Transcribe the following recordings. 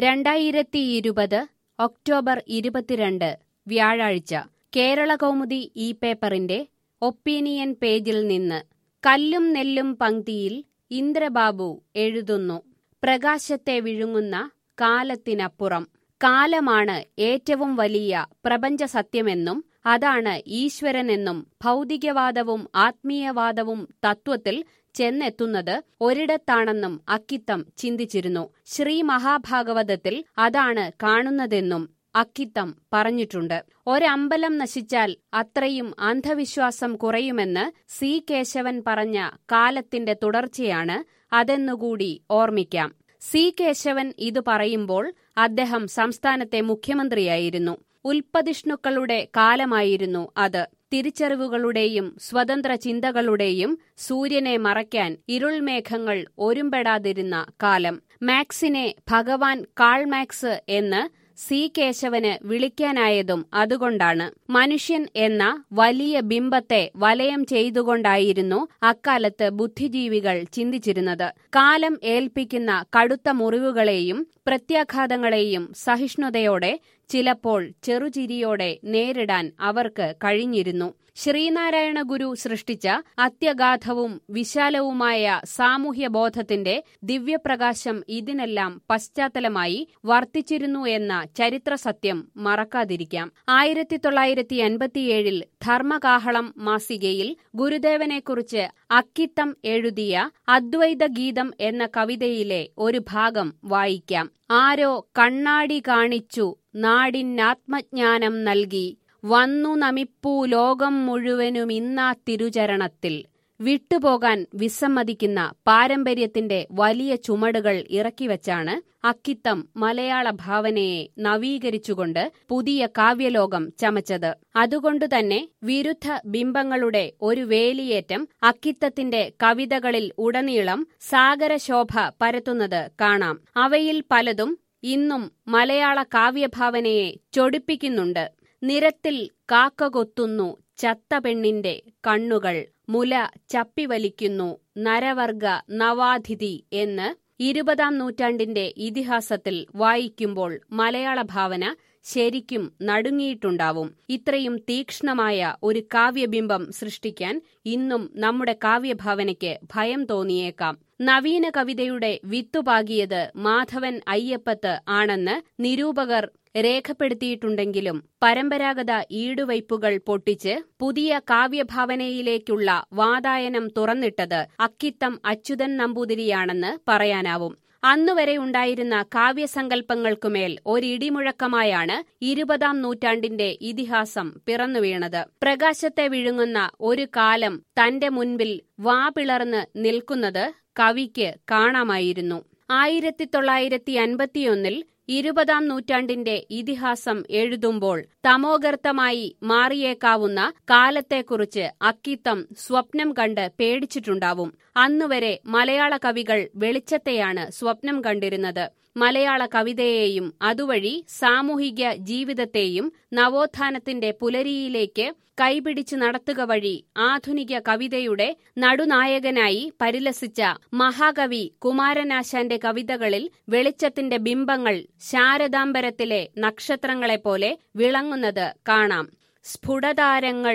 രണ്ടായിരത്തി ഇരുപത് ഒക്ടോബർ ഇരുപത്തിരണ്ട് വ്യാഴാഴ്ച കേരളകൗമുദി ഈ പേപ്പറിന്റെ ഒപ്പീനിയൻ പേജിൽ നിന്ന് കല്ലും നെല്ലും പങ്ക്തിയിൽ ഇന്ദ്രബാബു എഴുതുന്നു പ്രകാശത്തെ വിഴുങ്ങുന്ന കാലത്തിനപ്പുറം കാലമാണ് ഏറ്റവും വലിയ പ്രപഞ്ച സത്യമെന്നും അതാണ് ഈശ്വരനെന്നും ഭൗതികവാദവും ആത്മീയവാദവും തത്വത്തിൽ ചെന്നെത്തുന്നത് ഒരിടത്താണെന്നും അക്കിത്തം ചിന്തിച്ചിരുന്നു ശ്രീ മഹാഭാഗവതത്തിൽ അതാണ് കാണുന്നതെന്നും അക്കിത്തം പറഞ്ഞിട്ടുണ്ട് ഒരമ്പലം നശിച്ചാൽ അത്രയും അന്ധവിശ്വാസം കുറയുമെന്ന് സി കേശവൻ പറഞ്ഞ കാലത്തിന്റെ തുടർച്ചയാണ് അതെന്നുകൂടി ഓർമ്മിക്കാം സി കേശവൻ ഇത് പറയുമ്പോൾ അദ്ദേഹം സംസ്ഥാനത്തെ മുഖ്യമന്ത്രിയായിരുന്നു ഉൽപ്പതിഷ്ണുക്കളുടെ കാലമായിരുന്നു അത് തിരിച്ചറിവുകളുടെയും സ്വതന്ത്ര ചിന്തകളുടെയും സൂര്യനെ മറയ്ക്കാൻ ഇരുൾമേഘങ്ങൾ ഒരുമ്പെടാതിരുന്ന കാലം മാക്സിനെ ഭഗവാൻ കാൾ മാക്സ് എന്ന് സി കേശവന് വിളിക്കാനായതും അതുകൊണ്ടാണ് മനുഷ്യൻ എന്ന വലിയ ബിംബത്തെ വലയം ചെയ്തുകൊണ്ടായിരുന്നു അക്കാലത്ത് ബുദ്ധിജീവികൾ ചിന്തിച്ചിരുന്നത് കാലം ഏൽപ്പിക്കുന്ന കടുത്ത മുറിവുകളെയും പ്രത്യാഘാതങ്ങളെയും സഹിഷ്ണുതയോടെ ചിലപ്പോൾ ചെറുചിരിയോടെ നേരിടാൻ അവർക്ക് കഴിഞ്ഞിരുന്നു ശ്രീനാരായണ ഗുരു സൃഷ്ടിച്ച അത്യഗാധവും വിശാലവുമായ സാമൂഹ്യ ബോധത്തിന്റെ ദിവ്യപ്രകാശം ഇതിനെല്ലാം പശ്ചാത്തലമായി വർത്തിച്ചിരുന്നു എന്ന ചരിത്ര സത്യം മറക്കാതിരിക്കാം ആയിരത്തി തൊള്ളായിരത്തി അൻപത്തിയേഴിൽ ധർമ്മകാഹളം മാസികയിൽ ഗുരുദേവനെക്കുറിച്ച് അക്കിത്തം എഴുതിയ അദ്വൈത ഗീതം എന്ന കവിതയിലെ ഒരു ഭാഗം വായിക്കാം ആരോ കണ്ണാടി കാണിച്ചു നാടിനാത്മജ്ഞാനം നൽകി വന്നു നമിപ്പൂ ലോകം മുഴുവനുമിന്നാ തിരുചരണത്തിൽ വിട്ടുപോകാൻ വിസമ്മതിക്കുന്ന പാരമ്പര്യത്തിന്റെ വലിയ ചുമടുകൾ ഇറക്കിവച്ചാണ് അക്കിത്തം മലയാള ഭാവനയെ നവീകരിച്ചുകൊണ്ട് പുതിയ കാവ്യലോകം ചമച്ചത് അതുകൊണ്ടുതന്നെ വിരുദ്ധ ബിംബങ്ങളുടെ ഒരു വേലിയേറ്റം അക്കിത്തത്തിന്റെ കവിതകളിൽ ഉടനീളം സാഗരശോഭ പരത്തുന്നത് കാണാം അവയിൽ പലതും ഇന്നും മലയാള കാവ്യഭാവനയെ ചൊടിപ്പിക്കുന്നുണ്ട് നിരത്തിൽ കാക്ക കൊത്തുന്നു ചത്ത പെണ്ണിന്റെ കണ്ണുകൾ മുല ചപ്പിവലിക്കുന്നു നരവർഗ നവാതിഥി എന്ന് ഇരുപതാം നൂറ്റാണ്ടിന്റെ ഇതിഹാസത്തിൽ വായിക്കുമ്പോൾ മലയാള ഭാവന ശരിക്കും നടുങ്ങിയിട്ടുണ്ടാവും ഇത്രയും തീക്ഷ്ണമായ ഒരു കാവ്യബിംബം സൃഷ്ടിക്കാൻ ഇന്നും നമ്മുടെ കാവ്യഭാവനയ്ക്ക് ഭയം തോന്നിയേക്കാം നവീന കവിതയുടെ വിത്തുപാകിയത് മാധവൻ അയ്യപ്പത്ത് ആണെന്ന് നിരൂപകർ രേഖപ്പെടുത്തിയിട്ടുണ്ടെങ്കിലും പരമ്പരാഗത ഈടുവയ്പുകൾ പൊട്ടിച്ച് പുതിയ കാവ്യഭാവനയിലേക്കുള്ള വാതായനം തുറന്നിട്ടത് അക്കിത്തം അച്യുതൻ നമ്പൂതിരിയാണെന്ന് പറയാനാവും അന്നുവരെ ഉണ്ടായിരുന്ന കാവ്യസങ്കല്പങ്ങൾക്കുമേൽ ഒരിടിമുഴക്കമായാണ് ഇരുപതാം നൂറ്റാണ്ടിന്റെ ഇതിഹാസം പിറന്നുവീണത് പ്രകാശത്തെ വിഴുങ്ങുന്ന ഒരു കാലം തന്റെ മുൻപിൽ വാപിളർന്ന് നിൽക്കുന്നത് കവിക്ക് കാണാമായിരുന്നു ആയിരത്തി തൊള്ളായിരത്തി അൻപത്തിയൊന്നിൽ ഇരുപതാം നൂറ്റാണ്ടിന്റെ ഇതിഹാസം എഴുതുമ്പോൾ തമോഗർത്തമായി മാറിയേക്കാവുന്ന കാലത്തെക്കുറിച്ച് അക്കിത്തം സ്വപ്നം കണ്ട് പേടിച്ചിട്ടുണ്ടാവും അന്നുവരെ മലയാള കവികൾ വെളിച്ചത്തെയാണ് സ്വപ്നം കണ്ടിരുന്നത് മലയാള കവിതയെയും അതുവഴി സാമൂഹിക ജീവിതത്തെയും നവോത്ഥാനത്തിന്റെ പുലരിയിലേക്ക് കൈപിടിച്ചു നടത്തുക വഴി ആധുനിക കവിതയുടെ നടുനായകനായി പരിലസിച്ച മഹാകവി കുമാരനാശാന്റെ കവിതകളിൽ വെളിച്ചത്തിന്റെ ബിംബങ്ങൾ ശാരദാംബരത്തിലെ നക്ഷത്രങ്ങളെപ്പോലെ വിളങ്ങുന്നത് കാണാം സ്ഫുടതാരങ്ങൾ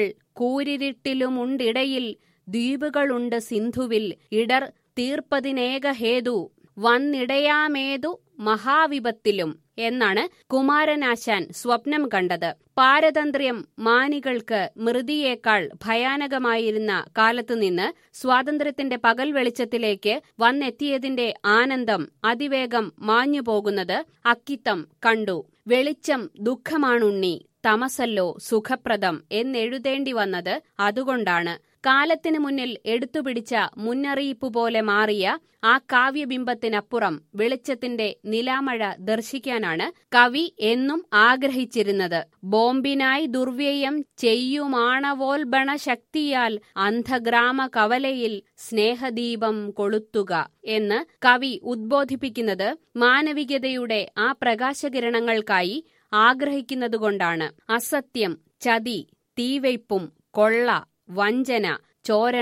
കൂരിരുട്ടിലുമുണ്ടിടയിൽ ദ്വീപുകളുണ്ട് സിന്ധുവിൽ ഇടർ തീർപ്പതിനേക ഹേതു വന്നിടയാമേതു മഹാവിപത്തിലും എന്നാണ് കുമാരനാശാൻ സ്വപ്നം കണ്ടത് പാരതന്ത്ര്യം മാനികൾക്ക് മൃതിയേക്കാൾ ഭയാനകമായിരുന്ന കാലത്തുനിന്ന് സ്വാതന്ത്ര്യത്തിന്റെ പകൽ വെളിച്ചത്തിലേക്ക് വന്നെത്തിയതിന്റെ ആനന്ദം അതിവേഗം മാഞ്ഞുപോകുന്നത് അക്കിത്തം കണ്ടു വെളിച്ചം ദുഃഖമാണുണ്ണി തമസല്ലോ സുഖപ്രദം എന്നെഴുതേണ്ടി വന്നത് അതുകൊണ്ടാണ് കാലത്തിനു മുന്നിൽ എടുത്തുപിടിച്ച മുന്നറിയിപ്പ് പോലെ മാറിയ ആ കാവ്യബിംബത്തിനപ്പുറം വെളിച്ചത്തിന്റെ നിലാമഴ ദർശിക്കാനാണ് കവി എന്നും ആഗ്രഹിച്ചിരുന്നത് ബോംബിനായി ദുർവ്യയം ചെയ്യുമാണവോൽബണ ശക്തിയാൽ അന്ധഗ്രാമ കവലയിൽ സ്നേഹദീപം കൊളുത്തുക എന്ന് കവി ഉദ്ബോധിപ്പിക്കുന്നത് മാനവികതയുടെ ആ പ്രകാശകിരണങ്ങൾക്കായി ആഗ്രഹിക്കുന്നതുകൊണ്ടാണ് അസത്യം ചതി തീവയ്പും കൊള്ള വഞ്ചന ചോരണം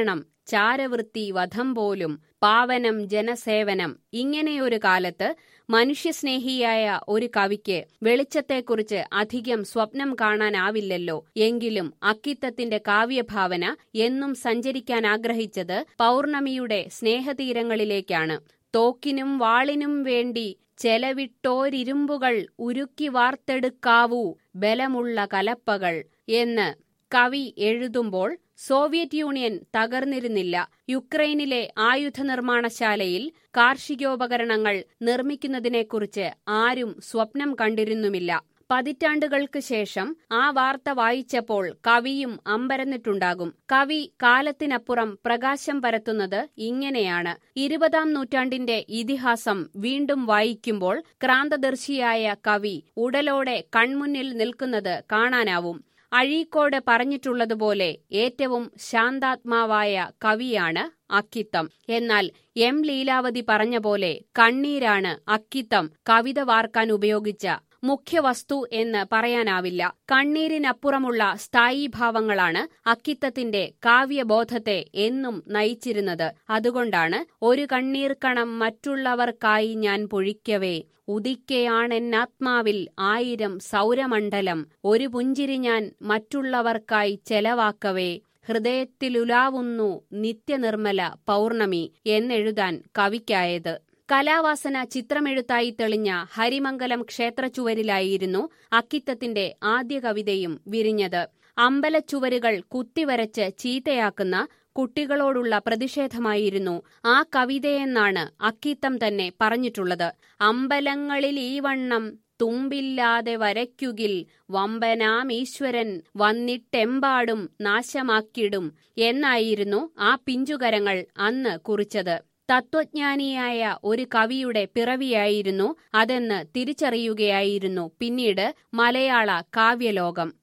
ചാരവൃത്തി വധം പോലും പാവനം ജനസേവനം ഇങ്ങനെയൊരു കാലത്ത് മനുഷ്യസ്നേഹിയായ ഒരു കവിക്ക് വെളിച്ചത്തെക്കുറിച്ച് അധികം സ്വപ്നം കാണാനാവില്ലല്ലോ എങ്കിലും അക്കിത്തത്തിന്റെ കാവ്യഭാവന എന്നും സഞ്ചരിക്കാൻ ആഗ്രഹിച്ചത് പൗർണമിയുടെ സ്നേഹതീരങ്ങളിലേക്കാണ് തോക്കിനും വാളിനും വേണ്ടി ചെലവിട്ടോരിരുമ്പുകൾ ഉരുക്കി വാർത്തെടുക്കാവൂ ബലമുള്ള കലപ്പകൾ എന്ന് കവി എഴുതുമ്പോൾ സോവിയറ്റ് യൂണിയൻ തകർന്നിരുന്നില്ല യുക്രൈനിലെ ആയുധ നിർമ്മാണശാലയിൽ കാർഷികോപകരണങ്ങൾ നിർമ്മിക്കുന്നതിനെക്കുറിച്ച് ആരും സ്വപ്നം കണ്ടിരുന്നുമില്ല പതിറ്റാണ്ടുകൾക്ക് ശേഷം ആ വാർത്ത വായിച്ചപ്പോൾ കവിയും അമ്പരന്നിട്ടുണ്ടാകും കവി കാലത്തിനപ്പുറം പ്രകാശം പരത്തുന്നത് ഇങ്ങനെയാണ് ഇരുപതാം നൂറ്റാണ്ടിന്റെ ഇതിഹാസം വീണ്ടും വായിക്കുമ്പോൾ ക്രാന്തദർശിയായ കവി ഉടലോടെ കൺമുന്നിൽ നിൽക്കുന്നത് കാണാനാവും അഴീക്കോട് പറഞ്ഞിട്ടുള്ളതുപോലെ ഏറ്റവും ശാന്താത്മാവായ കവിയാണ് അക്കിത്തം എന്നാൽ എം ലീലാവതി പറഞ്ഞ പോലെ കണ്ണീരാണ് അക്കിത്തം കവിത വാർക്കാൻ ഉപയോഗിച്ച മുഖ്യവസ്തു എന്ന് പറയാനാവില്ല കണ്ണീരിനപ്പുറമുള്ള സ്ഥായീഭാവങ്ങളാണ് അക്കിത്തത്തിന്റെ കാവ്യബോധത്തെ എന്നും നയിച്ചിരുന്നത് അതുകൊണ്ടാണ് ഒരു കണ്ണീർ കണം മറ്റുള്ളവർക്കായി ഞാൻ പൊഴിക്കവേ ഉദിക്കയാണെന്നാത്മാവിൽ ആയിരം സൗരമണ്ഡലം ഒരു പുഞ്ചിരി ഞാൻ മറ്റുള്ളവർക്കായി ചെലവാക്കവേ ഹൃദയത്തിലുലാവുന്നു നിത്യനിർമ്മല പൗർണമി എന്നെഴുതാൻ കവിക്കായത് കലാവാസന ചിത്രമെഴുത്തായി തെളിഞ്ഞ ഹരിമംഗലം ക്ഷേത്രച്ചുവരിലായിരുന്നു അക്കിത്തത്തിന്റെ ആദ്യ കവിതയും വിരിഞ്ഞത് അമ്പലച്ചുവരുകൾ കുത്തിവരച്ച് ചീത്തയാക്കുന്ന കുട്ടികളോടുള്ള പ്രതിഷേധമായിരുന്നു ആ കവിതയെന്നാണ് അക്കിത്തം തന്നെ പറഞ്ഞിട്ടുള്ളത് അമ്പലങ്ങളിൽ ഈ വണ്ണം തുമ്പില്ലാതെ വരയ്ക്കുകിൽ വമ്പനാം ഈശ്വരൻ വന്നിട്ടെമ്പാടും നാശമാക്കിടും എന്നായിരുന്നു ആ പിഞ്ചുകരങ്ങൾ അന്ന് കുറിച്ചത് തത്വജ്ഞാനിയായ ഒരു കവിയുടെ പിറവിയായിരുന്നു അതെന്ന് തിരിച്ചറിയുകയായിരുന്നു പിന്നീട് മലയാള കാവ്യലോകം